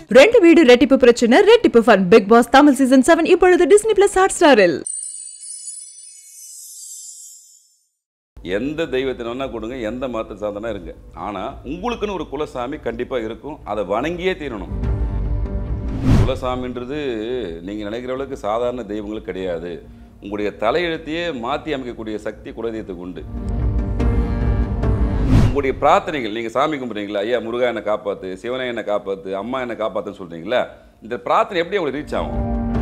ரெண்டு வீடு ரெட்டிப்பு பிரச்சனை ரெட்டிப்பு fun Bigg Boss Tamil season seven இப்பொழுது டிஸ்னி பிளஸ் ஹாட் ஸ்டாரில் எந்த தெய்வத்தின வேணா கொடுங்க எந்த மதத்தை சார்ந்தனா இருங்க ஆனால் உங்களுக்குன்னு ஒரு குலசாமி கண்டிப்பாக இருக்கும் அதை வணங்கியே தீரணும் குலசாமின்றது நீங்கள் நினைக்கிற அளவுக்கு சாதாரண தெய்வங்கள் கிடையாது உங்களுடைய தலையெழுத்தையே மாற்றி அமைக்கக்கூடிய சக்தி குலதெய்வத்துக்கு உண்டு உங்களுடைய பிரார்த்தனைகள் நீங்கள் சாமி கும்பிட்றீங்களா ஐயா முருகா என்னை காப்பாற்று சிவனை என்னை காப்பாற்று அம்மா என்னை காப்பாற்றுன்னு சொல்கிறீங்களா இந்த பிரார்த்தனை எப்படி உங்களுக்கு ரீச் ஆகும்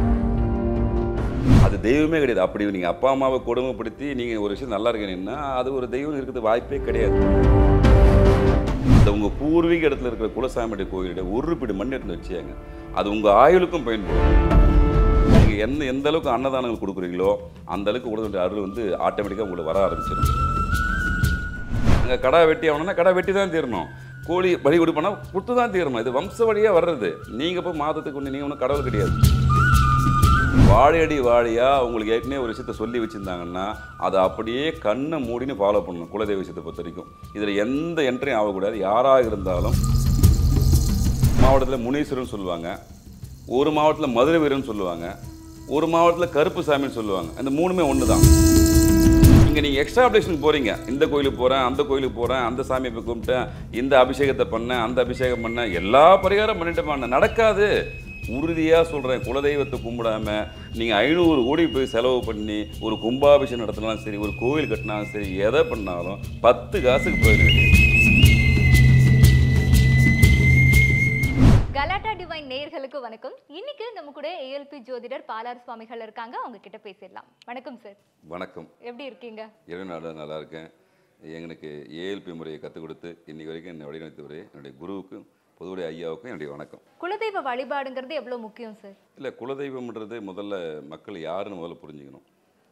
அது தெய்வமே கிடையாது அப்படி நீங்கள் அப்பா அம்மாவை கொடுமைப்படுத்தி நீங்கள் ஒரு விஷயம் நல்லா இருக்கீங்கன்னா அது ஒரு தெய்வம் இருக்கிறது வாய்ப்பே கிடையாது அந்த உங்கள் பூர்வீக இடத்துல இருக்கிற குலசாமியுடைய கோயிலுடைய ஒரு பிடி மண் எடுத்து வச்சுங்க அது உங்கள் ஆயுளுக்கும் பயன்படும் நீங்கள் எந்த எந்த அளவுக்கு அன்னதானங்கள் கொடுக்குறீங்களோ அந்த அளவுக்கு கொடுத்த அருள் வந்து ஆட்டோமேட்டிக்காக உங்களுக்கு வர ஆரம்பிச்சிடும் அங்கே கடா வெட்டி ஆகணும்னா கடா வெட்டி தான் தீரணும் கோழி பலி கொடுப்போனா கொடுத்து தான் தீரணும் இது வம்ச வழியாக வர்றது நீங்கள் போய் மாதத்துக்கு ஒன்று நீங்கள் ஒன்றும் கடவுள் கிடையாது வாழையடி வாழையா உங்களுக்கு ஏற்கனவே ஒரு விஷயத்த சொல்லி வச்சுருந்தாங்கன்னா அதை அப்படியே கண்ணை மூடின்னு ஃபாலோ பண்ணணும் குலதெய்வ விஷயத்தை பொறுத்த வரைக்கும் இதில் எந்த என்ட்ரியும் ஆகக்கூடாது யாராக இருந்தாலும் மாவட்டத்தில் முனீஸ்வரன் சொல்லுவாங்க ஒரு மாவட்டத்தில் மதுரை வீரன் சொல்லுவாங்க ஒரு மாவட்டத்தில் கருப்பு சாமின்னு சொல்லுவாங்க அந்த மூணுமே ஒன்று தான் இங்கே நீங்கள் எக்ஸ்ட்ரா அப்டேஷனுக்கு போகிறீங்க இந்த கோயிலுக்கு போகிறேன் அந்த கோயிலுக்கு போகிறேன் அந்த சாமியை போய் கும்பிட்டேன் இந்த அபிஷேகத்தை பண்ணேன் அந்த அபிஷேகம் பண்ணேன் எல்லா பரிகாரம் பண்ணிட்டு பண்ண நடக்காது உறுதியாக சொல்கிறேன் குலதெய்வத்தை கும்பிடாம நீங்கள் ஐநூறு கோடி போய் செலவு பண்ணி ஒரு கும்பாபிஷேகம் நடத்தினாலும் சரி ஒரு கோவில் கட்டினாலும் சரி எதை பண்ணாலும் பத்து காசுக்கு போயிட வேண்டியது கலாட்டா டிவைன் நேயர்களுக்கு வணக்கம் இன்னைக்கு நம்ம கூட ஏஎல்பி ஜோதிடர் பாலார் சுவாமிகள் இருக்காங்க அவங்க கிட்ட பேசிடலாம் வணக்கம் சார் வணக்கம் எப்படி இருக்கீங்க இறைநாடு நல்லா இருக்கேன் எங்களுக்கு ஏஎல்பி முறையை கற்றுக் கொடுத்து இன்னைக்கு வரைக்கும் என்னை வடிவமைத்தவரே என்னுடைய குருவுக்கும் பொதுவுடைய ஐயாவுக்கும் என்னுடைய வணக்கம் குலதெய்வ வழிபாடுங்கிறது எவ்வளவு முக்கியம் சார் இல்லை குலதெய்வம்ன்றது முதல்ல மக்கள் யாருன்னு முதல்ல புரிஞ்சுக்கணும்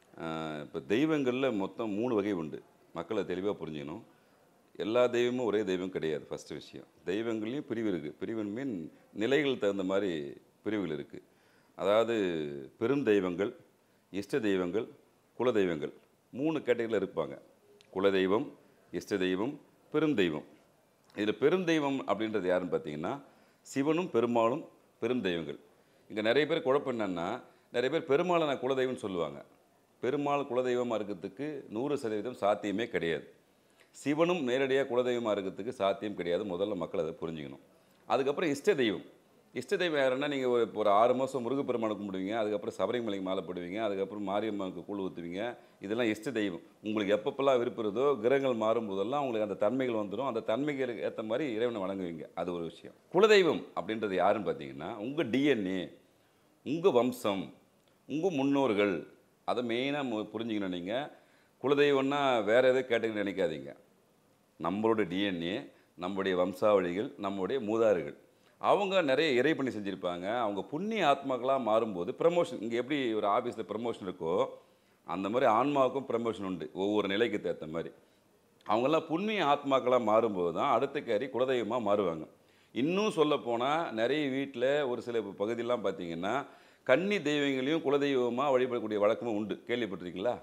இப்போ தெய்வங்களில் மொத்தம் மூணு வகை உண்டு மக்களை தெளிவாக புரிஞ்சுக்கணும் எல்லா தெய்வமும் ஒரே தெய்வம் கிடையாது ஃபஸ்ட்டு விஷயம் தெய்வங்கள்லேயும் பிரிவு இருக்குது பிரிவு மீன் நிலைகள் தகுந்த மாதிரி பிரிவுகள் இருக்குது அதாவது பெரும் தெய்வங்கள் இஷ்ட தெய்வங்கள் குல தெய்வங்கள் மூணு கேட்டகரியில் இருப்பாங்க குலதெய்வம் இஷ்ட தெய்வம் பெரும் தெய்வம் இதில் பெரும் தெய்வம் அப்படின்றது யாருன்னு பார்த்தீங்கன்னா சிவனும் பெருமாளும் பெரும் தெய்வங்கள் இங்கே நிறைய பேர் குழப்பம் என்னன்னா நிறைய பேர் பெருமாளை நான் குலதெய்வம்னு சொல்லுவாங்க பெருமாள் குலதெய்வமாக இருக்கிறதுக்கு நூறு சதவீதம் சாத்தியமே கிடையாது சிவனும் நேரடியாக குலதெய்வமாக இருக்கிறதுக்கு சாத்தியம் கிடையாது முதல்ல மக்கள் அதை புரிஞ்சுக்கணும் அதுக்கப்புறம் இஷ்ட தெய்வம் இஷ்ட தெய்வம் யாருன்னா நீங்கள் ஒரு ஒரு ஆறு மாதம் முருகப்பெருமானை கும்பிடுவீங்க அதுக்கப்புறம் சபரிமலைக்கு மாலை போடுவீங்க அதுக்கப்புறம் மாரியம்மனுக்கு கூழ் ஊற்றுவீங்க இதெல்லாம் இஷ்ட தெய்வம் உங்களுக்கு எப்பப்பெல்லாம் விருப்பதோ கிரகங்கள் மாறும்போதெல்லாம் உங்களுக்கு அந்த தன்மைகள் வந்துடும் அந்த தன்மைகளுக்கு ஏற்ற மாதிரி இறைவனை வணங்குவீங்க அது ஒரு விஷயம் குலதெய்வம் அப்படின்றது யாருன்னு பார்த்தீங்கன்னா உங்கள் டிஎன்ஏ உங்கள் வம்சம் உங்கள் முன்னோர்கள் அதை மெயினாக புரிஞ்சுக்கணும் நீங்கள் குலதெய்வம்னா வேறு எதுவும் கேட்டகரி நினைக்காதீங்க நம்மளோட டிஎன்ஏ நம்முடைய வம்சாவளிகள் நம்முடைய மூதார்கள் அவங்க நிறைய இறை பண்ணி செஞ்சுருப்பாங்க அவங்க புண்ணிய ஆத்மாக்களாக மாறும்போது ப்ரமோஷன் இங்கே எப்படி ஒரு ஆஃபீஸில் ப்ரமோஷன் இருக்கோ அந்த மாதிரி ஆன்மாவுக்கும் ப்ரமோஷன் உண்டு ஒவ்வொரு நிலைக்கு ஏற்ற மாதிரி அவங்கெல்லாம் புண்ணிய ஆத்மாக்களாக மாறும்போது தான் அடுத்த கேரி குலதெய்வமாக மாறுவாங்க இன்னும் சொல்லப்போனால் நிறைய வீட்டில் ஒரு சில பகுதியெல்லாம் பார்த்தீங்கன்னா கன்னி தெய்வங்களையும் குலதெய்வமாக வழிபடக்கூடிய வழக்கமும் உண்டு கேள்விப்பட்டிருக்கீங்களா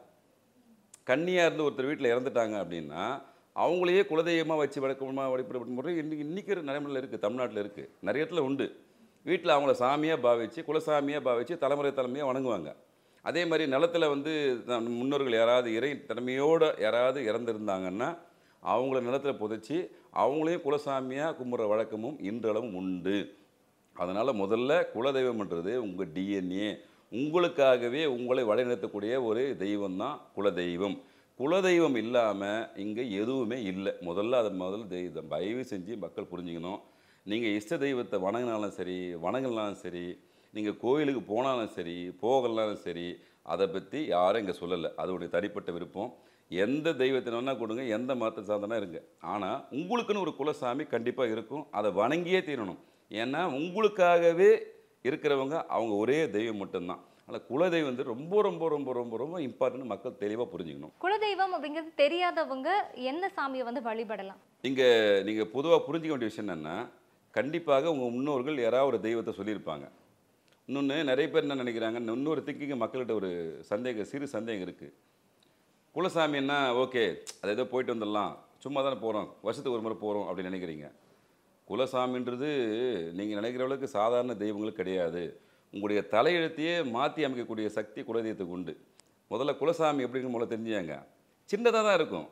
கன்னியாக இருந்து ஒருத்தர் வீட்டில் இறந்துட்டாங்க அப்படின்னா அவங்களையே குலதெய்வமாக வச்சு வழக்கமாக வழிபடும் முறை இன்றைக்கி இன்றைக்கி நடைமுறையில் இருக்குது தமிழ்நாட்டில் இருக்குது நிறைய இடத்துல உண்டு வீட்டில் அவங்கள சாமியாக பாவிச்சு குலசாமியாக பாவிச்சு தலைமுறை தலைமையாக வணங்குவாங்க அதே மாதிரி நிலத்தில் வந்து நம் முன்னோர்கள் யாராவது இறை திறமையோடு யாராவது இறந்துருந்தாங்கன்னா அவங்கள நிலத்தில் புதைச்சி அவங்களையும் குலசாமியாக கும்பிட்ற வழக்கமும் இன்றளவும் உண்டு அதனால் முதல்ல குலதெய்வம்ன்றது உங்கள் டிஎன்ஏ உங்களுக்காகவே உங்களை வழிநடத்தக்கூடிய ஒரு தெய்வம் தான் குலதெய்வம் குலதெய்வம் இல்லாமல் இங்கே எதுவுமே இல்லை முதல்ல அதை முதல்ல தெய்வம் தயவு செஞ்சு மக்கள் புரிஞ்சுக்கணும் நீங்கள் இஷ்ட தெய்வத்தை வணங்கினாலும் சரி வணங்கினாலும் சரி நீங்கள் கோயிலுக்கு போனாலும் சரி போகலனாலும் சரி அதை பற்றி யாரும் இங்கே சொல்லலை அதோடைய தனிப்பட்ட விருப்பம் எந்த தெய்வத்தை வேணால் கொடுங்க எந்த மதத்தை சார்ந்தனா இருங்க ஆனால் உங்களுக்குன்னு ஒரு குலசாமி கண்டிப்பாக இருக்கும் அதை வணங்கியே தீரணும் ஏன்னா உங்களுக்காகவே இருக்கிறவங்க அவங்க ஒரே தெய்வம் மட்டும்தான் ஆனால் குலதெய்வம் வந்து ரொம்ப ரொம்ப ரொம்ப ரொம்ப ரொம்ப இம்பார்ட்டன்ட் மக்கள் தெளிவாக புரிஞ்சுக்கணும் குலதெய்வம் அப்படிங்கிறது தெரியாதவங்க எந்த சாமியை வந்து வழிபடலாம் இங்கே நீங்கள் பொதுவாக புரிஞ்சிக்க வேண்டிய விஷயம் என்னென்னா கண்டிப்பாக உங்கள் முன்னோர்கள் யாராவது ஒரு தெய்வத்தை சொல்லியிருப்பாங்க இன்னொன்று நிறைய பேர் என்ன நினைக்கிறாங்க இன்னொரு திங்கிங்க மக்கள்கிட்ட ஒரு சந்தேகம் சிறு சந்தேகம் இருக்குது குலசாமின்னா ஓகே அது ஏதோ போயிட்டு வந்துடலாம் சும்மா தானே போகிறோம் வருஷத்துக்கு ஒரு முறை போகிறோம் அப்படின்னு நினைக்கிறீங்க குலசாமின்றது நீங்கள் நினைக்கிற அளவுக்கு சாதாரண தெய்வங்கள் கிடையாது உங்களுடைய தலையெழுத்தையே மாற்றி அமைக்கக்கூடிய சக்தி குலதெய்வத்துக்கு உண்டு முதல்ல குலசாமி எப்படின்னு முதல்ல தெரிஞ்சுங்க சின்னதாக தான் இருக்கும்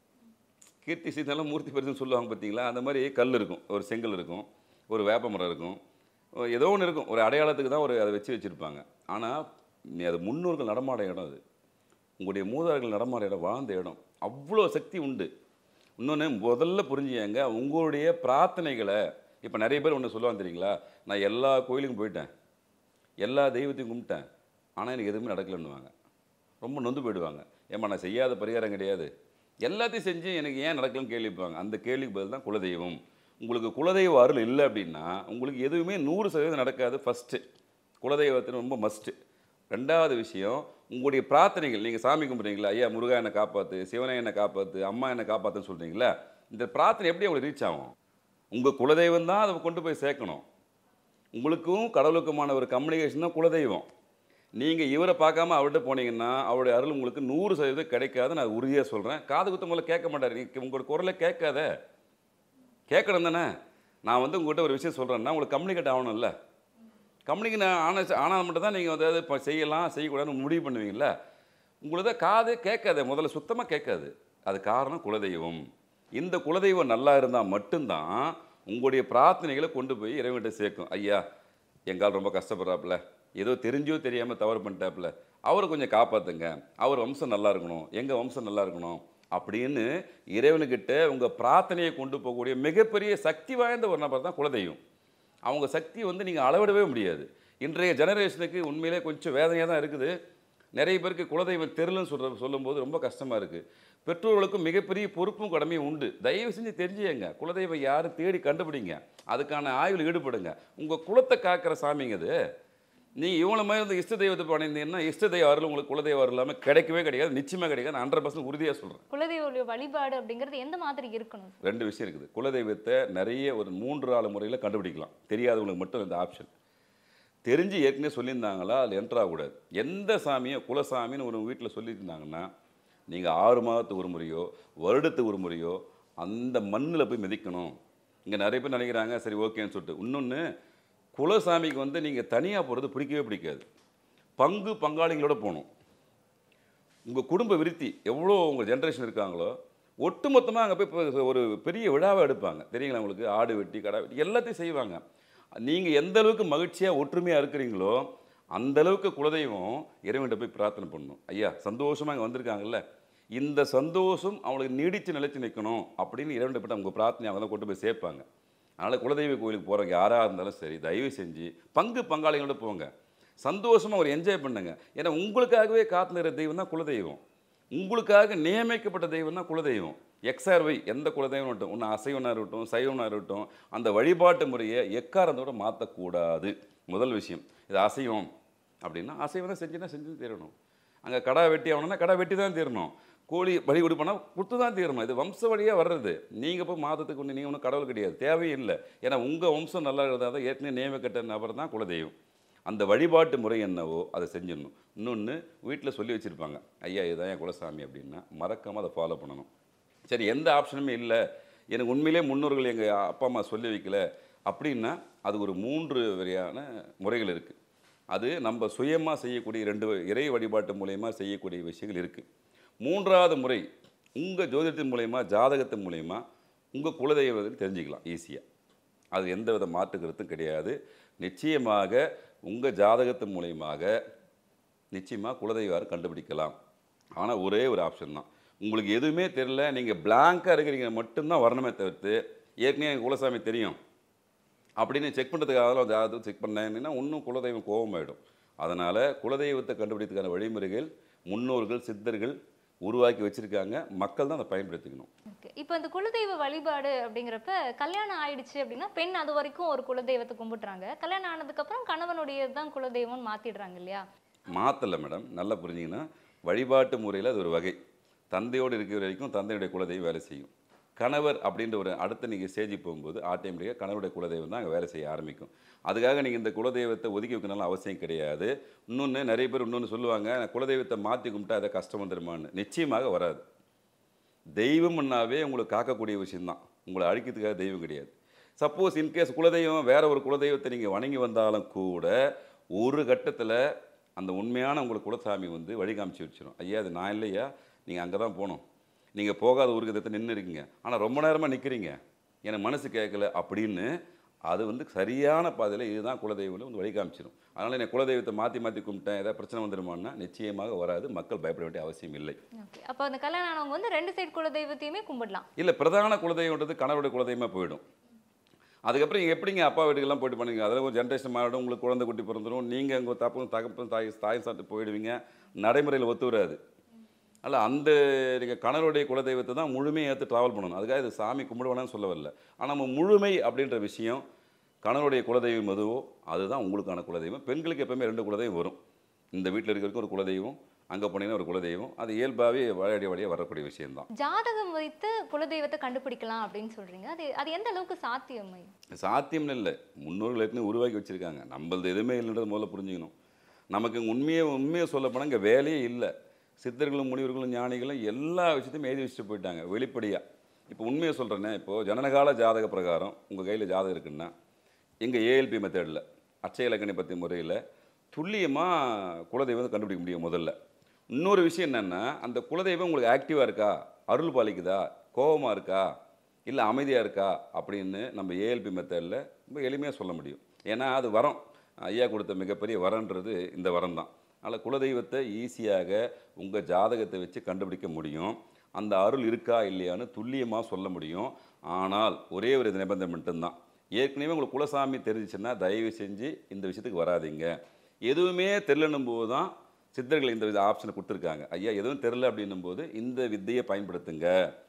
கீர்த்தி சீதெல்லாம் மூர்த்தி பெருசுன்னு சொல்லுவாங்க பார்த்தீங்களா அந்த மாதிரி கல் இருக்கும் ஒரு செங்கல் இருக்கும் ஒரு வேப்ப மரம் இருக்கும் ஒரு ஏதோ ஒன்று இருக்கும் ஒரு அடையாளத்துக்கு தான் ஒரு அதை வச்சு வச்சுருப்பாங்க ஆனால் நீ அது முன்னோர்கள் நடமாட இடம் அது உங்களுடைய மூதார்கள் நடமாட இடம் வாழ்ந்த இடம் அவ்வளோ சக்தி உண்டு இன்னொன்று முதல்ல புரிஞ்சுங்க உங்களுடைய பிரார்த்தனைகளை இப்போ நிறைய பேர் ஒன்று சொல்லுவாங்க தெரியுங்களா நான் எல்லா கோயிலுக்கும் போயிட்டேன் எல்லா தெய்வத்தையும் கும்பிட்டேன் ஆனால் எனக்கு எதுவுமே நடக்கலைன்னுவாங்க ரொம்ப நொந்து போயிடுவாங்க ஏம்மா நான் செய்யாத பரிகாரம் கிடையாது எல்லாத்தையும் செஞ்சு எனக்கு ஏன் நடக்கலன்னு கேள்விப்பாங்க அந்த கேள்விக்கு பதில் தான் குலதெய்வம் உங்களுக்கு குலதெய்வ அருள் இல்லை அப்படின்னா உங்களுக்கு எதுவுமே நூறு சதவீதம் நடக்காது ஃபஸ்ட்டு குலதெய்வத்தின் ரொம்ப மஸ்ட்டு ரெண்டாவது விஷயம் உங்களுடைய பிரார்த்தனைகள் நீங்கள் சாமி கும்பிட்றீங்களா ஐயா முருகா என்னை காப்பாற்று சிவனை என்னை காப்பாற்று அம்மா என்னை காப்பாற்றுன்னு சொல்கிறீங்களா இந்த பிரார்த்தனை எப்படி உங்களுக்கு ரீச் ஆகும் உங்கள் குலதெய்வம் தான் அதை கொண்டு போய் சேர்க்கணும் உங்களுக்கும் கடவுளுக்குமான ஒரு கம்யூனிகேஷன் தான் குலதெய்வம் நீங்கள் இவரை பார்க்காம அவர்கிட்ட போனீங்கன்னா அவருடைய அருள் உங்களுக்கு நூறு சதவீதம் கிடைக்காது நான் உறுதியாக சொல்கிறேன் காது குத்த முதல்ல கேட்க மாட்டார் நீ உங்களோட குரலை கேட்காத கேட்கணும் தானே நான் வந்து உங்கள்கிட்ட ஒரு விஷயம் சொல்கிறேன்னா உங்களுக்கு கம்யூனிகேட் ஆகணும்ல கம்யூனிகேட் ஆன ஆனால் மட்டும் தான் நீங்கள் வந்து அது இப்போ செய்யலாம் செய்யக்கூடாதுன்னு முடிவு பண்ணுவீங்களா உங்களுக்கு தான் காது கேட்காது முதல்ல சுத்தமாக கேட்காது அது காரணம் குலதெய்வம் இந்த குலதெய்வம் நல்லா இருந்தால் மட்டும்தான் உங்களுடைய பிரார்த்தனைகளை கொண்டு போய் இறைவன்கிட்ட சேர்க்கும் ஐயா எங்கால் ரொம்ப கஷ்டப்படுறாப்புல ஏதோ தெரிஞ்சோ தெரியாமல் தவறு பண்ணிட்டாப்புல அவரை கொஞ்சம் காப்பாற்றுங்க அவர் வம்சம் நல்லா இருக்கணும் எங்கள் வம்சம் நல்லா இருக்கணும் அப்படின்னு இறைவனுக்கிட்ட உங்கள் பிரார்த்தனையை கொண்டு போகக்கூடிய மிகப்பெரிய சக்தி வாய்ந்த ஒரு நபர் தான் குலதெய்வம் அவங்க சக்தி வந்து நீங்கள் அளவிடவே முடியாது இன்றைய ஜெனரேஷனுக்கு உண்மையிலே கொஞ்சம் வேதனையாக தான் இருக்குது நிறைய பேருக்கு குலதெய்வம் தெருலன்னு சொல்கிற சொல்லும்போது ரொம்ப கஷ்டமாக இருக்குது பெற்றோர்களுக்கும் மிகப்பெரிய பொறுப்பும் கடமையும் உண்டு தயவு செஞ்சு தெரிஞ்சுங்க குலதெய்வம் யாரும் தேடி கண்டுபிடிங்க அதுக்கான ஆய்வில் ஈடுபடுங்க உங்கள் குலத்தை காக்கிற சாமிங்க அது நீங்கள் இவங்கள மாதிரி வந்து இஷ்ட தெய்வத்தை பண்ணியிருந்தீங்கன்னா இஷ்ட தெய்வ அருள் உங்களுக்கு குலதெய்வ அருள் இல்லாமல் கிடைக்கவே கிடைக்காது நிச்சயமாக கிடைக்காது ஹண்ட்ரட் பர்சன்ட் உறுதியாக சொல்கிறேன் குலதெய்வ வழிபாடு அப்படிங்கிறது எந்த மாதிரி இருக்கணும் ரெண்டு விஷயம் இருக்குது குலதெய்வத்தை நிறைய ஒரு மூன்று ஆள் முறையில் கண்டுபிடிக்கலாம் தெரியாதவங்களுக்கு மட்டும் இந்த ஆப்ஷன் தெரிஞ்சு ஏற்கனவே சொல்லியிருந்தாங்களா அதில் என்ட்ரு ஆகக்கூடாது எந்த சாமியோ குலசாமின்னு ஒரு வீட்டில் சொல்லியிருந்தாங்கன்னா நீங்கள் ஆறு மாதத்துக்கு ஒரு முறையோ வருடத்துக்கு ஒரு முறையோ அந்த மண்ணில் போய் மிதிக்கணும் இங்கே நிறைய பேர் நினைக்கிறாங்க சரி ஓகேன்னு சொல்லிட்டு இன்னொன்று குலசாமிக்கு வந்து நீங்கள் தனியாக போகிறது பிடிக்கவே பிடிக்காது பங்கு பங்காளிகளோட போகணும் உங்கள் குடும்ப விருத்தி எவ்வளோ உங்கள் ஜென்ரேஷன் இருக்காங்களோ ஒட்டுமொத்தமாக அங்கே போய் இப்போ ஒரு பெரிய விழாவை எடுப்பாங்க தெரியுங்களா உங்களுக்கு ஆடு வெட்டி கடை வெட்டி எல்லாத்தையும் செய்வாங்க நீங்கள் எந்த அளவுக்கு மகிழ்ச்சியாக ஒற்றுமையாக இருக்கிறீங்களோ அந்த அளவுக்கு குலதெய்வம் இறைவன்கிட்ட போய் பிரார்த்தனை பண்ணணும் ஐயா சந்தோஷமாக இங்கே வந்திருக்காங்கல்ல இந்த சந்தோஷம் அவங்களுக்கு நீடித்து நிலைச்சு நிற்கணும் அப்படின்னு இறைவன்கிட்ட போய் அவங்க பிரார்த்தனை அவங்க தான் கொண்டு போய் சேர்ப்பாங்க அதனால் குலதெய்வ கோயிலுக்கு போகிறவங்க யாராக இருந்தாலும் சரி தயவு செஞ்சு பங்கு பங்காளிகளோட போங்க சந்தோஷமாக ஒரு என்ஜாய் பண்ணுங்க ஏன்னா உங்களுக்காகவே காத்துக்கிற தெய்வம் தான் குலதெய்வம் உங்களுக்காக நியமிக்கப்பட்ட தெய்வம் தான் குலதெய்வம் எக்ஸ்ஆர் ஒய் எந்த குலதெய்வம் இருக்கட்டும் ஒன்று அசைவனாக இருக்கட்டும் சைவனாக இருக்கட்டும் அந்த வழிபாட்டு முறையை எக்காரத்தோட மாற்றக்கூடாது முதல் விஷயம் இது அசைவம் அப்படின்னா அசைவம் தான் செஞ்சுன்னா செஞ்சு தீரணும் அங்கே கடா வெட்டி ஆகணும்னா கடா வெட்டி தான் தீரணும் கோழி பலி கொடுப்பனா கொடுத்து தான் தீரணும் இது வம்ச வழியாக வர்றது நீங்கள் போய் மாதத்துக்கு ஒன்று நீங்கள் ஒன்றும் கடவுள் கிடையாது தேவையே இல்லை ஏன்னா உங்கள் வம்சம் நல்லா இருந்தால் தான் ஏற்கனவே நியமிக்கட்ட நபர் தான் குலதெய்வம் அந்த வழிபாட்டு முறை என்னவோ அதை செஞ்சிடணும் இன்னொன்று வீட்டில் சொல்லி வச்சுருப்பாங்க ஐயா இதுதான் என் குலசாமி அப்படின்னா மறக்காமல் அதை ஃபாலோ பண்ணணும் சரி எந்த ஆப்ஷனுமே இல்லை எனக்கு உண்மையிலே முன்னோர்கள் எங்கள் அப்பா அம்மா சொல்லி வைக்கல அப்படின்னா அது ஒரு மூன்று வகையான முறைகள் இருக்குது அது நம்ம சுயமாக செய்யக்கூடிய ரெண்டு இறை வழிபாட்டு மூலயமா செய்யக்கூடிய விஷயங்கள் இருக்குது மூன்றாவது முறை உங்கள் ஜோதிடத்தின் மூலயமா ஜாதகத்தின் மூலயமா உங்கள் குலதெய்வத்தை தெரிஞ்சுக்கலாம் ஈஸியாக அது எந்த வித மாற்று கருத்தும் கிடையாது நிச்சயமாக உங்கள் ஜாதகத்தின் மூலயமாக நிச்சயமாக குலதெய்வார் கண்டுபிடிக்கலாம் ஆனால் ஒரே ஒரு ஆப்ஷன் தான் உங்களுக்கு எதுவுமே தெரியல நீங்கள் பிளாங்காக இருக்கிறீங்க மட்டும்தான் வரணுமே தவிர்த்து ஏற்கனவே எங்கள் குலசாமி தெரியும் அப்படின்னு செக் பண்ணுறதுக்காக தான் ஜாதகத்தை செக் பண்ணேன்னா இன்னும் குலதெய்வம் கோபமாயிடும் அதனால் குலதெய்வத்தை கண்டுபிடிக்கிறதுக்கான வழிமுறைகள் முன்னோர்கள் சித்தர்கள் உருவாக்கி வச்சுருக்காங்க மக்கள் தான் அதை பயன்படுத்திக்கணும் ஓகே இப்போ இந்த குலதெய்வ வழிபாடு அப்படிங்கிறப்ப கல்யாணம் ஆயிடுச்சு அப்படின்னா பெண் அது வரைக்கும் ஒரு குலதெய்வத்தை கும்பிடுறாங்க கல்யாணம் ஆனதுக்கப்புறம் கணவனுடைய தான் குலதெய்வம்னு மாத்திடுறாங்க இல்லையா மாற்றலை மேடம் நல்லா புரிஞ்சிங்கன்னா வழிபாட்டு முறையில் அது ஒரு வகை தந்தையோடு இருக்கிற வரைக்கும் தந்தையுடைய குலதெய்வம் வேலை செய்யும் கணவர் அப்படின்ற ஒரு அடுத்த நீங்கள் ஸ்டேஜுக்கு போகும்போது ஆட்டோமேட்டிக்காக கணவருடைய குலதெய்வம் தான் அங்கே வேலை செய்ய ஆரம்பிக்கும் அதுக்காக நீங்கள் இந்த குலதெய்வத்தை ஒதுக்கி வைக்கணும்னு அவசியம் கிடையாது இன்னொன்று நிறைய பேர் இன்னொன்று சொல்லுவாங்க நான் குலதெய்வத்தை மாற்றி கும்பிட்டா அதை கஷ்டம் வந்துருமான்னு நிச்சயமாக வராது தெய்வம்னாவே உங்களுக்கு காக்கக்கூடிய விஷயம்தான் உங்களை அழிக்கிறதுக்காக தெய்வம் கிடையாது சப்போஸ் இன்கேஸ் குலதெய்வம் வேற ஒரு குலதெய்வத்தை நீங்கள் வணங்கி வந்தாலும் கூட ஒரு கட்டத்தில் அந்த உண்மையான உங்களுக்கு குலசாமி வந்து வழி காமிச்சு வச்சிடும் ஐயா அது நான் இல்லையா நீங்கள் அங்கே தான் போகணும் நீங்கள் போகாத ஊருக்கு இடத்த நின்று இருக்கீங்க ஆனால் ரொம்ப நேரமாக நிற்கிறீங்க எனக்கு மனசு கேட்கல அப்படின்னு அது வந்து சரியான பாதையில் இதுதான் குலதெய்வம் வந்து வழி காமிச்சிடும் அதனால் நான் குலதெய்வத்தை மாற்றி மாற்றி கும்பிட்டேன் ஏதாவது பிரச்சனை வந்துடுமான்னா நிச்சயமாக வராது மக்கள் பயப்பட வேண்டிய அவசியம் இல்லை ஓகே அப்போ அந்த கல்யாணம் ஆனவங்க வந்து ரெண்டு சைடு குல தெய்வத்தையுமே கும்பிடலாம் இல்லை பிரதான குலதெய்வன்றது கணவருடைய குலதெய்வமாக போயிடும் அதுக்கப்புறம் நீங்கள் எப்படிங்க அப்பா வீட்டுக்கெல்லாம் போயிட்டு பண்ணுவீங்க அதில் ஒரு ஜென்ரேஷன் மாறிடும் உங்களுக்கு குழந்தை குட்டி பிறந்துடும் நீங்கள் உங்கள் தப்பும் தகப்பும் தாய் தாய் சாப்பிட்டு போயிடுவீங்க நடைமுறையில் ஒத்து வராது அல்ல அந்த நீங்கள் கணவருடைய குலதெய்வத்தை தான் முழுமையை ஏற்று ட்ராவல் பண்ணணும் அதுக்காக இது சாமி கும்பிடுவானு சொல்ல வரல ஆனால் நம்ம முழுமை அப்படின்ற விஷயம் கணவருடைய குலதெய்வம் எதுவோ அதுதான் உங்களுக்கான குலதெய்வம் பெண்களுக்கு எப்பவுமே ரெண்டு குலதெய்வம் வரும் இந்த வீட்டில் இருக்கிறதுக்கு ஒரு குலதெய்வம் அங்கே போனீங்கன்னா ஒரு குலதெய்வம் அது இயல்பாகவே வழியடி வழியாக வரக்கூடிய விஷயம்தான் ஜாதகம் வைத்து குலதெய்வத்தை கண்டுபிடிக்கலாம் அப்படின்னு சொல்றீங்க அது அது எந்த அளவுக்கு சாத்தியம் சாத்தியம்னு இல்லை முன்னோர்கள் ஏற்கனவே உருவாக்கி வச்சுருக்காங்க நம்மளது எதுவுமே இல்லைன்றது முதல்ல புரிஞ்சுக்கணும் நமக்கு இங்க உண்மையை உண்மையை சொல்ல போனால் இங்கே வேலையே இல்லை சித்தர்களும் முனிவர்களும் ஞானிகளும் எல்லா விஷயத்தையும் எழுதி வச்சுட்டு போயிட்டாங்க வெளிப்படையாக இப்போ உண்மையை சொல்கிறேன்னே இப்போது ஜனனகால ஜாதக பிரகாரம் உங்கள் கையில் ஜாதகம் இருக்குன்னா எங்கள் ஏஎல்பி மெத்தடில் அச்சய இலக்கணி பற்றி முறையில் துல்லியமாக குலதெய்வம் கண்டுபிடிக்க முடியும் முதல்ல இன்னொரு விஷயம் என்னென்னா அந்த குலதெய்வம் உங்களுக்கு ஆக்டிவாக இருக்கா அருள் பாலிக்குதா கோபமாக இருக்கா இல்லை அமைதியாக இருக்கா அப்படின்னு நம்ம ஏஎல்பி மெத்தடில் ரொம்ப எளிமையாக சொல்ல முடியும் ஏன்னா அது வரம் ஐயா கொடுத்த மிகப்பெரிய வரன்றது இந்த வரம் தான் அதனால் குலதெய்வத்தை ஈஸியாக உங்கள் ஜாதகத்தை வச்சு கண்டுபிடிக்க முடியும் அந்த அருள் இருக்கா இல்லையான்னு துல்லியமாக சொல்ல முடியும் ஆனால் ஒரே ஒரு நிபந்தனை மட்டும்தான் ஏற்கனவே உங்களுக்கு குலசாமி தெரிஞ்சிச்சுன்னா தயவு செஞ்சு இந்த விஷயத்துக்கு வராதீங்க எதுவுமே தெரிலனும் போது தான் சித்தர்கள் இந்த வித ஆப்ஷனை கொடுத்துருக்காங்க ஐயா எதுவும் தெரில அப்படின்னும் போது இந்த வித்தையை பயன்படுத்துங்க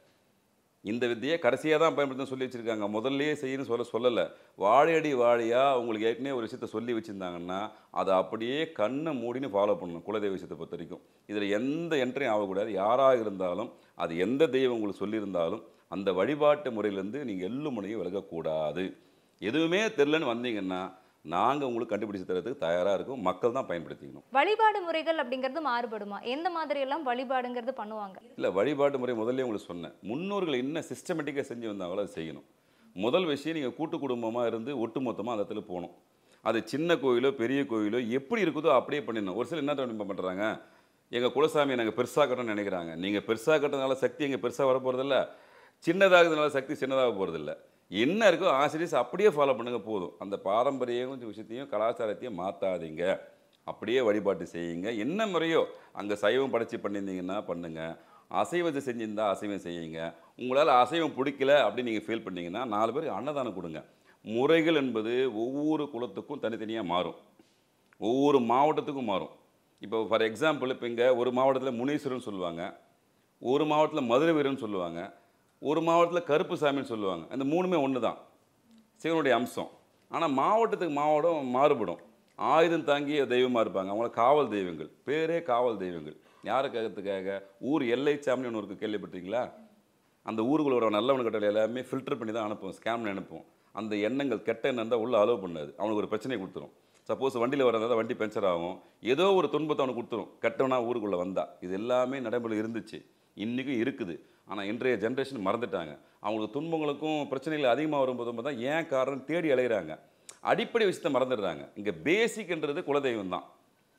இந்த வித்தையை கடைசியாக தான் பயன்படுத்தணும்னு சொல்லி வச்சுருக்காங்க முதல்லயே செய்யணும்னு சொல்ல சொல்லலை வாழையடி வாழையாக உங்களுக்கு ஏற்கனவே ஒரு விஷயத்த சொல்லி வச்சுருந்தாங்கன்னா அதை அப்படியே கண்ணை மூடின்னு ஃபாலோ பண்ணணும் குலதெய்வ விஷயத்தை பொறுத்த வரைக்கும் இதில் எந்த என்ட்ரியும் ஆகக்கூடாது யாராக இருந்தாலும் அது எந்த தெய்வம் உங்களுக்கு சொல்லியிருந்தாலும் அந்த வழிபாட்டு முறையிலேருந்து நீங்கள் எள்ளு முனையும் விலகக்கூடாது எதுவுமே தெரிலன்னு வந்தீங்கன்னா நாங்கள் உங்களுக்கு கண்டுபிடிச்சு தரதுக்கு தயாராக இருக்கும் மக்கள் தான் பயன்படுத்திக்கணும் வழிபாடு முறைகள் அப்படிங்கிறது மாறுபடுமா எந்த மாதிரி எல்லாம் வழிபாடுங்கிறது பண்ணுவாங்க இல்லை வழிபாட்டு முறை முதல்ல உங்களுக்கு சொன்னேன் முன்னோர்கள் என்ன சிஸ்டமேட்டிக்காக செஞ்சு வந்தாங்களோ அதை செய்யணும் முதல் விஷயம் நீங்கள் கூட்டு குடும்பமாக இருந்து ஒட்டுமொத்தமாக அந்த இடத்துல போகணும் அது சின்ன கோயிலோ பெரிய கோயிலோ எப்படி இருக்குதோ அப்படியே பண்ணிடணும் ஒரு சிலர் என்ன தெரியுமா பண்ணுறாங்க எங்கள் குலசாமியை நாங்கள் பெருசாக கட்டணும்னு நினைக்கிறாங்க நீங்கள் பெருசாக கட்டுறதுனால சக்தி எங்கள் பெருசாக வர போகிறதில்ல சின்னதாகிறதுனால சக்தி சின்னதாக போகிறதில்ல என்ன இருக்கோ ஆசிரியர்ஸ் அப்படியே ஃபாலோ பண்ணுங்க போதும் அந்த பாரம்பரிய விஷயத்தையும் கலாச்சாரத்தையும் மாற்றாதீங்க அப்படியே வழிபாட்டு செய்யுங்க என்ன முறையோ அங்கே சைவம் படைச்சி பண்ணியிருந்தீங்கன்னா பண்ணுங்க அசைவத்தை செஞ்சிருந்தா அசைவம் செய்யுங்க உங்களால் அசைவம் பிடிக்கல அப்படின்னு நீங்கள் ஃபீல் பண்ணீங்கன்னா நாலு பேருக்கு அன்னதானம் கொடுங்க முறைகள் என்பது ஒவ்வொரு குலத்துக்கும் தனித்தனியாக மாறும் ஒவ்வொரு மாவட்டத்துக்கும் மாறும் இப்போ ஃபார் எக்ஸாம்பிள் இப்போ இங்கே ஒரு மாவட்டத்தில் முனீஸ்வரன் சொல்லுவாங்க ஒரு மாவட்டத்தில் மதுரை வீரன் சொல்லுவாங்க ஒரு மாவட்டத்தில் கருப்பு சாமின்னு சொல்லுவாங்க அந்த மூணுமே ஒன்று தான் சிவனுடைய அம்சம் ஆனால் மாவட்டத்துக்கு மாவட்டம் மாறுபடும் ஆயுதம் தாங்கிய தெய்வமாக இருப்பாங்க அவங்கள காவல் தெய்வங்கள் பேரே காவல் தெய்வங்கள் யாருக்காகத்துக்காக ஊர் எல்லை சாமின்னு ஒன்று இருக்குது கேள்விப்பட்டீங்களா அந்த ஊருக்குள்ள ஒரு நல்லவனு கட்டளை எல்லாமே ஃபில்டர் பண்ணி தான் அனுப்புவோம் ஸ்கேம் பண்ணி அனுப்புவோம் அந்த எண்ணங்கள் கெட்ட எண்ணம் இருந்தால் உள்ளே அலோவ் பண்ணாது அவனுக்கு ஒரு பிரச்சனை கொடுத்துரும் சப்போஸ் வண்டியில் வரதா வண்டி பஞ்சர் ஆகும் ஏதோ ஒரு துன்பத்தை அவனுக்கு கொடுத்துரும் கெட்டவனா ஊருக்குள்ளே வந்தா இது எல்லாமே நடைமுறையில் இருந்துச்சு இன்றைக்கும் இருக்குது ஆனால் இன்றைய ஜென்ரேஷன் மறந்துட்டாங்க அவங்களுக்கு துன்பங்களுக்கும் பிரச்சனைகள் அதிகமாக வரும்போது தான் ஏன் காரணம் தேடி அலைகிறாங்க அடிப்படை விஷயத்தை மறந்துடுறாங்க இங்கே பேசிக்ன்றது குலதெய்வம் தான்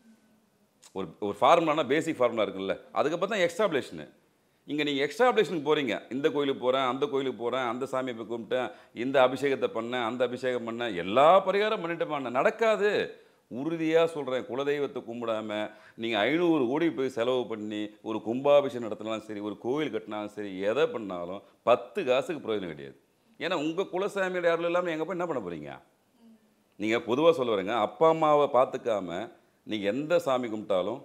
ஒரு ஒரு ஃபார்முலானா பேசிக் ஃபார்முலா இருக்குல்ல அதுக்கப்புறம் தான் எக்ஸ்டாப்ளிஷ்னு இங்கே நீங்கள் எக்ஸ்டாப்ளிஷ்னுக்கு போகிறீங்க இந்த கோயிலுக்கு போகிறேன் அந்த கோயிலுக்கு போகிறேன் அந்த சாமியை போய் கும்பிட்டேன் இந்த அபிஷேகத்தை பண்ணேன் அந்த அபிஷேகம் பண்ணேன் எல்லா பரிகாரம் பண்ணிட்டு பண்ண நடக்காது உறுதியாக சொல்கிறேன் குலதெய்வத்தை கும்பிடாம நீங்கள் ஐநூறு கோடி போய் செலவு பண்ணி ஒரு கும்பாபிஷேகம் நடத்தினாலும் சரி ஒரு கோவில் கட்டினாலும் சரி எதை பண்ணாலும் பத்து காசுக்கு பிரயோஜனம் கிடையாது ஏன்னா உங்கள் குலசாமியோட யாரும் இல்லாமல் எங்கே போய் என்ன பண்ண போகிறீங்க நீங்கள் பொதுவாக சொல்ல வரீங்க அப்பா அம்மாவை பார்த்துக்காம நீங்கள் எந்த சாமி கும்பிட்டாலும்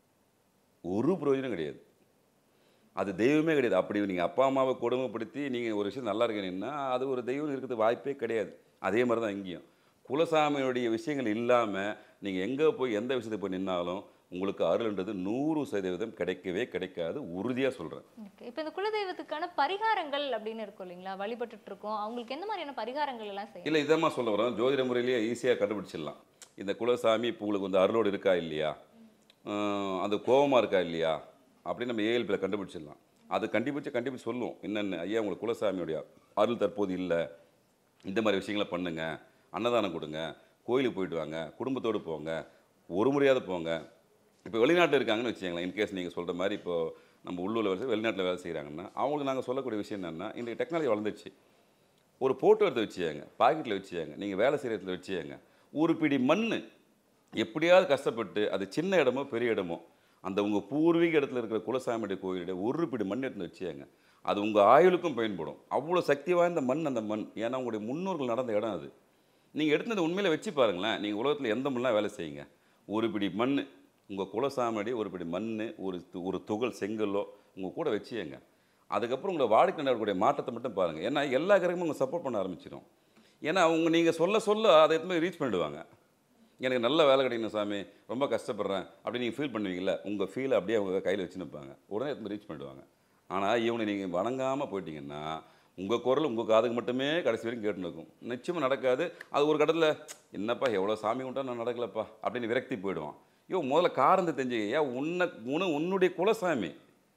ஒரு பிரயோஜனம் கிடையாது அது தெய்வமே கிடையாது அப்படி நீங்கள் அப்பா அம்மாவை கொடுமைப்படுத்தி நீங்கள் ஒரு விஷயம் நல்லா இருக்கீங்கன்னா அது ஒரு தெய்வம் இருக்கிறது வாய்ப்பே கிடையாது அதே மாதிரி தான் இங்கேயும் குலசாமியுடைய விஷயங்கள் இல்லாமல் நீங்கள் எங்கே போய் எந்த விஷயத்துக்கு போய் நின்னாலும் உங்களுக்கு அருள்ன்றது நூறு சதவீதம் கிடைக்கவே கிடைக்காது உறுதியாக சொல்கிறேன் ஓகே இப்போ இந்த குலதெய்வத்துக்கான பரிகாரங்கள் அப்படின்னு இருக்கும் இல்லைங்களா வழிபட்டுட்டு இருக்கோம் அவங்களுக்கு எந்த மாதிரியான பரிகாரங்கள் எல்லாம் செய்யணும் இல்லை இதமாக சொல்ல வரோம் ஜோதிட முறையிலேயே ஈஸியாக கண்டுபிடிச்சிடலாம் இந்த குலசாமி இப்போ உங்களுக்கு வந்து அருளோடு இருக்கா இல்லையா அஹ் அது கோபமாக இருக்கா இல்லையா அப்படின்னு நம்ம ஏஎல்பியில் கண்டுபிடிச்சிடலாம் அது கண்டுபிடிச்சு கண்டுபிடிச்சு சொல்லுவோம் என்னென்ன ஐயா உங்களுக்கு குலசாமியோடைய அருள் தற்போது இல்லை இந்த மாதிரி விஷயங்களை பண்ணுங்க அன்னதானம் கொடுங்க கோயிலுக்கு போயிட்டு வாங்க குடும்பத்தோடு போங்க ஒரு முறையாவது போங்க இப்போ வெளிநாட்டில் இருக்காங்கன்னு வச்சுக்கோங்களேன் இன்கேஸ் நீங்கள் சொல்கிற மாதிரி இப்போ நம்ம உள்ளூரில் வேலை செய்ய வெளிநாட்டில் வேலை செய்கிறாங்கன்னா அவங்களுக்கு நாங்கள் சொல்லக்கூடிய விஷயம் என்னென்னா இன்றைக்கி டெக்னாலஜி வளர்ந்துச்சு ஒரு ஃபோட்டோ எடுத்து வச்சுக்கோங்க பாக்கெட்டில் வச்சுக்கோங்க நீங்கள் வேலை செய்கிற இடத்துல வச்சுக்கோங்க ஒரு பிடி மண் எப்படியாவது கஷ்டப்பட்டு அது சின்ன இடமோ பெரிய இடமோ அந்த உங்கள் பூர்வீக இடத்துல இருக்கிற குலசாமியுடைய கோயிலுடைய ஒரு பிடி மண் எடுத்து வச்சுக்கோங்க அது உங்கள் ஆயுளுக்கும் பயன்படும் அவ்வளோ சக்தி வாய்ந்த மண் அந்த மண் ஏன்னா உங்களுடைய முன்னோர்கள் நடந்த இடம் அது நீங்கள் எடுத்து உண்மையில் வச்சு பாருங்களேன் நீங்கள் உலகத்தில் எந்த மண்ணெலாம் வேலை செய்யுங்க ஒரு பிடி மண் உங்கள் குலசாமியுடைய ஒரு பிடி மண் ஒரு து- ஒரு துகள் செங்கல்லோ உங்கள் கூட வச்சுக்கோங்க அதுக்கப்புறம் உங்களை வாழ்க்கை நடக்கக்கூடிய மாற்றத்தை மட்டும் பாருங்கள் ஏன்னா எல்லா கிரகமும் உங்களை சப்போர்ட் பண்ண ஆரம்பிச்சிடும் ஏன்னா அவங்க நீங்கள் சொல்ல சொல்ல அதை எடுத்து ரீச் பண்ணிடுவாங்க எனக்கு நல்ல வேலை கிடைக்கணும் சாமி ரொம்ப கஷ்டப்படுறேன் அப்படி நீங்கள் ஃபீல் பண்ணுவீங்கல்ல உங்கள் ஃபீலை அப்படியே அவங்க கையில் வச்சு நிற்பாங்க உடனே எடுத்து ரீச் பண்ணிடுவாங்க ஆனால் இவனை நீங்கள் வணங்காமல் போயிட்டீங்கன்னா உங்கள் குரல் உங்கள் காதுக்கு மட்டுமே கடைசி வரைக்கும் கேட்டு நிற்கும் நிச்சயமாக நடக்காது அது ஒரு கட்டத்தில் என்னப்பா எவ்வளோ சாமி கும்பிட்டா நான் நடக்கலப்பா அப்படின்னு விரக்தி போயிடுவான் ஐயோ முதல்ல காரணத்தை தெரிஞ்சுக்க ஏன் உன்னை உன உன்னுடைய குலசாமி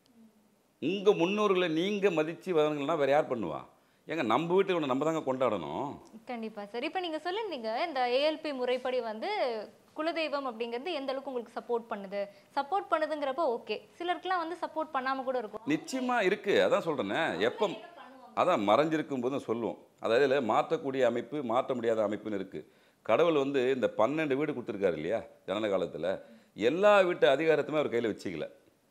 உங்கள் முன்னோர்களை நீங்கள் மதித்து வரவங்கன்னா வேறு யார் பண்ணுவா ஏங்க நம்ம வீட்டுக்கு ஒன்று நம்ம தாங்க கொண்டாடணும் கண்டிப்பா சார் இப்போ நீங்க சொல்லியிருந்தீங்க இந்த ஏஎல்பி முறைப்படி வந்து குலதெய்வம் அப்படிங்கிறது எந்த அளவுக்கு உங்களுக்கு சப்போர்ட் பண்ணுது சப்போர்ட் பண்ணுதுங்கிறப்ப ஓகே சிலருக்குலாம் வந்து சப்போர்ட் பண்ணாம கூட இருக்கும் நிச்சயமா இருக்கு அதான் சொல்றேனே எப்போ அதான் மறைஞ்சிருக்கும் போதும் சொல்லுவோம் அதாவது இதுல மாற்றக்கூடிய அமைப்பு மாற்ற முடியாத அமைப்புன்னு இருக்கு கடவுள் வந்து இந்த பன்னெண்டு வீடு கொடுத்துருக்காரு இல்லையா ஜனன காலத்தில் எல்லா வீட்டு அதிகாரத்தையுமே அவர் கையில் வச்சுக்கல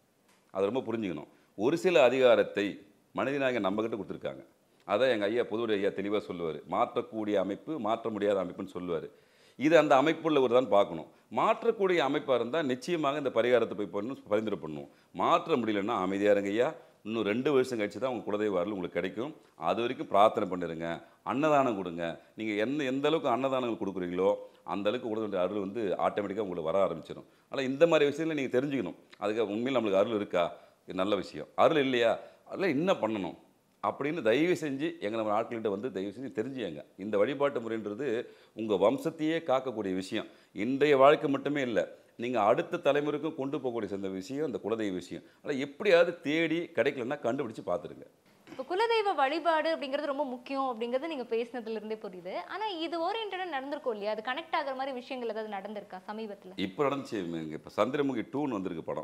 அதை ரொம்ப புரிஞ்சுக்கணும் ஒரு சில அதிகாரத்தை மனிதனாக நம்மக்கிட்ட கொடுத்துருக்காங்க அதான் எங்கள் ஐயா புதுவுடைய ஐயா தெளிவாக சொல்லுவார் மாற்றக்கூடிய அமைப்பு மாற்ற முடியாத அமைப்புன்னு சொல்லுவார் இது அந்த அமைப்புள்ளவர் தான் பார்க்கணும் மாற்றக்கூடிய அமைப்பாக இருந்தால் நிச்சயமாக இந்த பரிகாரத்தை போய் பண்ணணும் பரிந்துரை பண்ணுவோம் மாற்ற முடியலன்னா அமைதியாக இருங்க ஐயா இன்னும் ரெண்டு வருஷம் கழிச்சு தான் உங்கள் குலதெய்வ அருள் உங்களுக்கு கிடைக்கும் அது வரைக்கும் பிரார்த்தனை பண்ணிடுங்க அன்னதானம் கொடுங்க நீங்கள் என்ன எந்த அளவுக்கு அன்னதானங்கள் கொடுக்குறீங்களோ அந்த அளவுக்கு உடனே அருள் வந்து ஆட்டோமேட்டிக்காக உங்களுக்கு வர ஆரம்பிச்சிடும் ஆனால் இந்த மாதிரி விஷயங்களை நீங்கள் தெரிஞ்சுக்கணும் அதுக்கு உண்மையில் நம்மளுக்கு அருள் இருக்கா இது நல்ல விஷயம் அருள் இல்லையா அதில் என்ன பண்ணணும் அப்படின்னு தயவு செஞ்சு எங்கள் நம்ம ஆட்கள்கிட்ட வந்து தயவு செஞ்சு தெரிஞ்சுங்க இந்த வழிபாட்டு முறைன்றது உங்கள் வம்சத்தையே காக்கக்கூடிய விஷயம் இன்றைய வாழ்க்கை மட்டுமே இல்லை நீங்கள் அடுத்த தலைமுறைக்கும் கொண்டு போகக்கூடிய சேர்ந்த விஷயம் இந்த குலதெய்வ விஷயம் ஆனால் எப்படியாவது தேடி கிடைக்கலன்னா கண்டுபிடிச்சு பார்த்துருங்க இப்போ குலதெய்வ வழிபாடு அப்படிங்கிறது ரொம்ப முக்கியம் அப்படிங்கிறது நீங்க பேசினதுல இருந்தே புரியுது ஆனா இது ஓரியன்டா நடந்திருக்கும் இல்லையா அது கனெக்ட் ஆகுற மாதிரி விஷயங்கள் ஏதாவது நடந்திருக்கா சமீபத்துல இப்போ நடந்துச்சு இப்போ சந்திரமுகி டூன்னு வந்திருக்கு படம்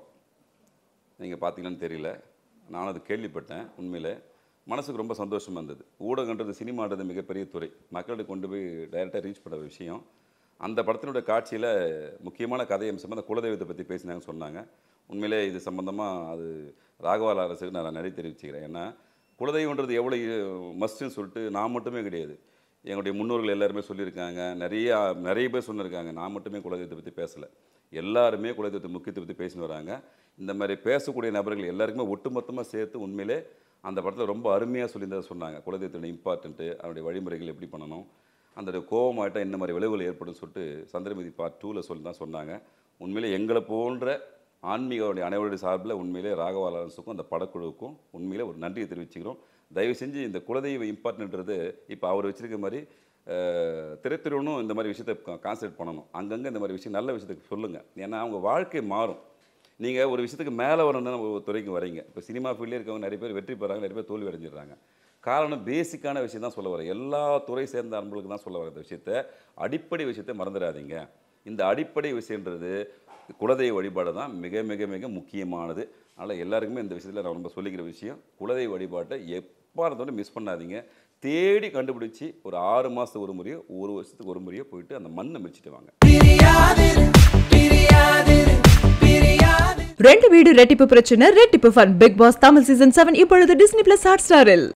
நீங்கள் பார்த்தீங்களான்னு தெரியல நான் அது கேள்விப்பட்டேன் உண்மையில் மனசுக்கு ரொம்ப சந்தோஷமாக இருந்தது ஊடகன்றது சினிமான்றது மிகப்பெரிய துறை மக்களுக்கு கொண்டு போய் டைரெக்டாக ரீச் பண்ண விஷயம் அந்த படத்தினுடைய காட்சியில் முக்கியமான கதை அம்சமாக அந்த குலதெய்வத்தை பற்றி பேசினாங்கன்னு சொன்னாங்க உண்மையிலே இது சம்மந்தமாக அது ராகவால அரசுக்கு நான் நன்றி தெரிவிச்சுக்கிறேன் ஏன்னா குலதெய்வன்றது எவ்வளோ மஸ்ட்டுன்னு சொல்லிட்டு நான் மட்டுமே கிடையாது எங்களுடைய முன்னோர்கள் எல்லாருமே சொல்லியிருக்காங்க நிறைய நிறைய பேர் சொல்லியிருக்காங்க நான் மட்டுமே குலதெய்வத்தை பற்றி பேசலை எல்லாருமே குலதெய்வத்தை முக்கியத்தை பற்றி பேசின்னு வராங்க இந்த மாதிரி பேசக்கூடிய நபர்கள் எல்லாருக்குமே ஒட்டுமொத்தமாக சேர்த்து உண்மையிலே அந்த படத்தில் ரொம்ப அருமையாக சொல்லியிருந்ததை சொன்னாங்க குலதெய்வத்தோட இம்பார்ட்டண்ட்டு அவருடைய வழிமுறைகள் எப்படி பண்ணணும் அந்த கோபமாயிட்டா என்ன மாதிரி விளைவுகள் ஏற்படும் சொல்லிட்டு சந்திரமதி பார்ட் டூவில் சொல்லி தான் சொன்னாங்க உண்மையிலே எங்களை போன்ற ஆன்மீகவுடைய அனைவருடைய சார்பில் உண்மையிலே ராகவாலரசுக்கும் அந்த படக்குழுவுக்கும் உண்மையிலே ஒரு நன்றியை தெரிவிச்சுக்கிறோம் தயவு செஞ்சு இந்த குலதெய்வ இம்பார்ட்டன்ட்ன்றது இப்போ அவர் வச்சிருக்க மாதிரி அஹ், திரைத்துறைவனும் இந்த மாதிரி விஷயத்தை கான்சென்ட்ரேட் பண்ணணும் அங்கங்கே இந்த மாதிரி விஷயம் நல்ல விஷயத்துக்கு சொல்லுங்கள் ஏன்னா அவங்க வாழ்க்கை மாறும் நீங்கள் ஒரு விஷயத்துக்கு மேலே வரணும்னு ஒரு துறைக்கு வரீங்க இப்போ சினிமா ஃபீல்ட்லேயே இருக்கவங்க நிறைய பேர் வெற்றி பெறாங்க நிறைய பேர் தோல்வி அடைஞ்சிடுறாங்க காரணம் பேசிக்கான விஷயம் தான் சொல்ல வரேன் எல்லா துறை சேர்ந்த அன்பர்களுக்கு தான் சொல்ல வரேன் இந்த விஷயத்த அடிப்படை விஷயத்தை மறந்துடாதீங்க இந்த அடிப்படை விஷயன்றது குலதெய்வ வழிபாடு தான் மிக மிக மிக முக்கியமானது அதனால் எல்லாருக்குமே இந்த விஷயத்தில் நான் ரொம்ப சொல்லிக்கிற விஷயம் குலதெய்வ வழிபாட்டை எப்போ இருந்தாலும் மிஸ் பண்ணாதீங்க தேடி கண்டுபிடிச்சி ஒரு ஆறு மாதத்துக்கு ஒரு முறையோ ஒரு வருஷத்துக்கு ஒரு முறையோ போயிட்டு அந்த மண்ணை மிதிச்சிட்டு வாங்க ரெண்டு வீடு ரெட்டிப்பு பிரச்சனை ரெட்டிப்பு fun Bigg Boss Tamil season seven இப்பொழுது டிஸ்னி பிளஸ் ஹாட் ஸ்டாரில்